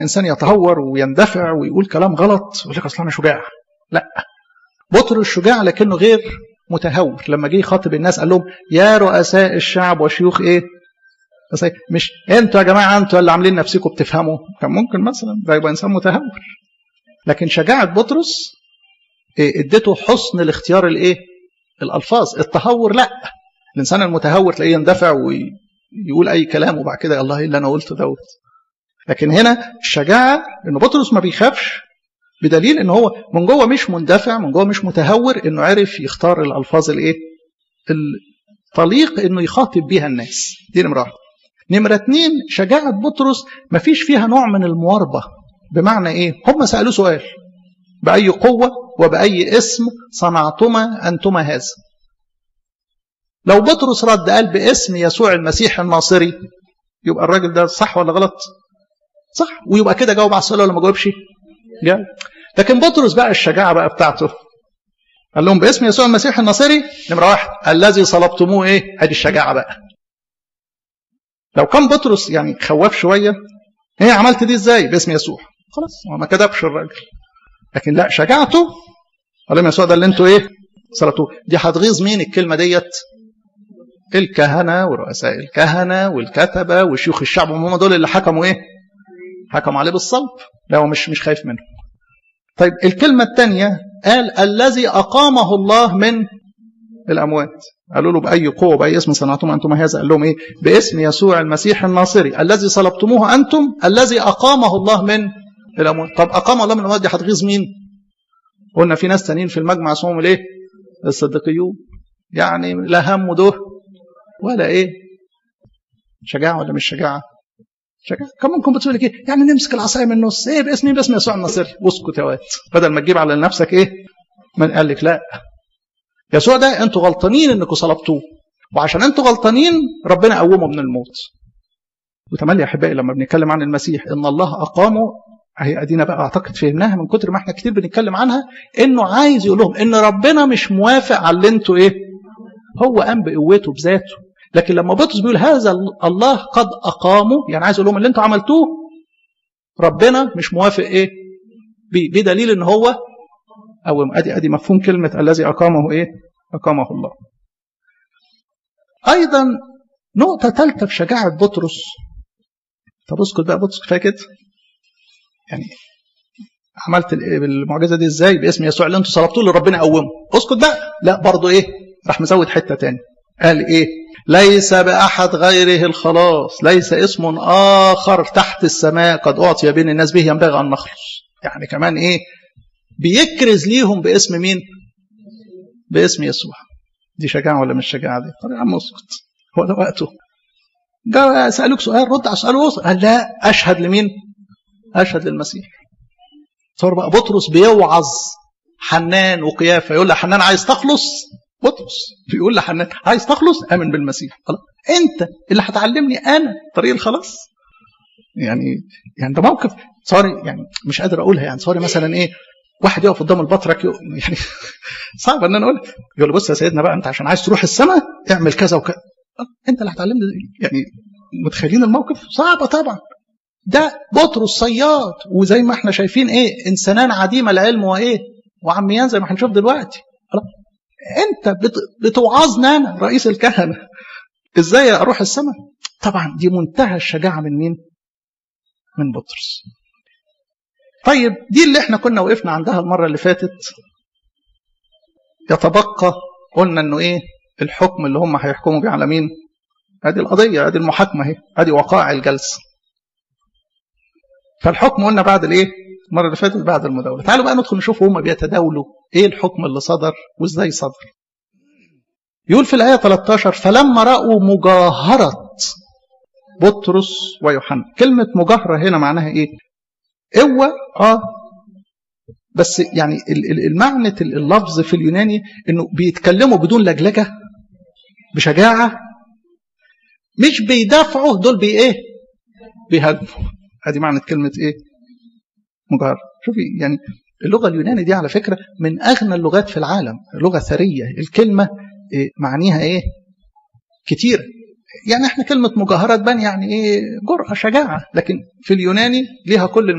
انسان يتهور ويندفع ويقول كلام غلط ويقول لك اصل انا شجاع لا بطرس شجاع لكنه غير متهور لما جه يخاطب الناس قال لهم يا رؤساء الشعب وشيوخ ايه بس مش انتوا يا جماعه انتوا اللي عاملين نفسكم بتفهموا كان ممكن مثلا ده يبقى انسان متهور لكن شجاعه بطرس إيه ادته حسن الاختيار الايه الالفاظ التهور لا الانسان المتهور تلاقيه يندفع ويقول اي كلام وبعد كده الله ايه اللي انا قلته دوت لكن هنا الشجاعه ان بطرس ما بيخافش بدليل ان هو من جوه مش مندفع من جوه مش متهور انه عرف يختار الالفاظ الايه الطليق انه يخاطب بيها الناس دي نمره واحده نمره اتنين شجاعه بطرس ما فيش فيها نوع من المواربه بمعنى ايه هم سالوه سؤال باي قوه وباي اسم صنعتما انتما هذا لو بطرس رد قال باسم يسوع المسيح الناصري يبقى الراجل ده صح ولا غلط صح ويبقى كده جاوب على السؤال ولا ما جاوبش جاوب لكن بطرس بقى الشجاعه بقى بتاعته قال لهم باسم يسوع المسيح الناصري نمره واحد الذي صلبتموه ايه ادي الشجاعه بقى لو كان بطرس يعني خواف شويه ايه عملت دي ازاي باسم يسوع خلاص هو ما كذبش الراجل لكن لا شجاعته قال لهم يسوع ده اللي انتوا ايه صلبتوه دي هتغيظ مين الكلمه ديت الكهنه ورؤساء الكهنه والكتبه وشيوخ الشعب هم دول اللي حكموا ايه حكموا عليه بالصلب لا هو مش مش خايف منه طيب الكلمة الثانية قال الذي أقامه الله من الأموات قالوا له بأي قوة بأي اسم صنعتم أنتم هذا قال لهم إيه باسم يسوع المسيح الناصري الذي صلبتموه أنتم الذي أقامه الله من الأموات طب أقام الله من الأموات دي هتغيظ مين قلنا في ناس تانيين في المجمع اسمهم الايه الصديقيون يعني لا هم ده ولا ايه شجاعة ولا مش شجاعة شجاعة كم ممكن بتقول لك ايه يعني نمسك العصايه من النص ايه باسم مين باسم يسوع الناصري واسكت يا واد بدل ما تجيب على نفسك ايه من قال لك لا يسوع ده انتوا غلطانين انكم صلبتوه وعشان انتوا غلطانين ربنا قومه من الموت وتملي يا احبائي لما بنتكلم عن المسيح ان الله اقامه هي ادينا بقى اعتقد فهمناها من كتر ما احنا كتير بنتكلم عنها انه عايز يقول لهم ان ربنا مش موافق على اللي انتوا ايه هو قام بقوته بذاته لكن لما بطرس بيقول هذا الله قد اقامه يعني عايز يقول لهم اللي انتوا عملتوه ربنا مش موافق ايه بدليل ان هو او ادي ادي مفهوم كلمه الذي اقامه ايه اقامه الله ايضا نقطه ثالثه في شجاعه بطرس طب اسكت بقى بطرس كفايه كده يعني عملت المعجزه دي ازاي باسم يسوع اللي انتوا صلبتوه اللي ربنا قومه اسكت بقى لا برضه ايه راح مزود حته تاني قال ايه ليس باحد غيره الخلاص ليس اسم اخر تحت السماء قد اعطي بين الناس به ينبغي ان نخلص يعني كمان ايه بيكرز ليهم باسم مين باسم يسوع دي شجاعه ولا مش شجاعه دي طب يا عم اسكت هو ده وقته جاء سالوك سؤال رد على سؤال وصل قال لا اشهد لمين اشهد للمسيح صار بقى بطرس بيوعظ حنان وقيافه يقول له حنان عايز تخلص بطرس بيقول لحنان عايز تخلص امن بالمسيح خلاص انت اللي هتعلمني انا طريق الخلاص يعني يعني ده موقف صاري يعني مش قادر اقولها يعني صاري مثلا ايه واحد يقف قدام البطرك يعني صعب ان انا اقول يقول له بص يا سيدنا بقى انت عشان عايز تروح السماء اعمل كذا وكذا انت اللي هتعلمني يعني متخيلين الموقف صعبه طبعا ده بطرس صياد وزي ما احنا شايفين ايه انسانان عديم العلم وايه وعميان زي ما هنشوف دلوقتي انت بتوعظنا انا رئيس الكهنه ازاي اروح السماء طبعا دي منتهى الشجاعه من مين من بطرس طيب دي اللي احنا كنا وقفنا عندها المره اللي فاتت يتبقى قلنا انه ايه الحكم اللي هم هيحكموا بيه على مين ادي القضيه ادي المحاكمه اهي ادي وقائع الجلسه فالحكم قلنا بعد الايه المره اللي فاتت بعد المداوله تعالوا بقى ندخل نشوف هم بيتداولوا ايه الحكم اللي صدر وازاي صدر يقول في الايه 13 فلما راوا مجاهره بطرس ويوحنا كلمه مجاهره هنا معناها ايه قوه اه بس يعني المعنى اللفظ في اليوناني انه بيتكلموا بدون لجلجه بشجاعه مش بيدافعوا دول بي ايه بيهاجموا ادي معنى كلمه ايه مجهر شوفي يعني اللغه اليونانيه دي على فكره من اغنى اللغات في العالم لغه ثريه الكلمه إيه معانيها ايه كتيره يعني احنا كلمة مجاهرة تبان يعني ايه جرأة شجاعة لكن في اليوناني ليها كل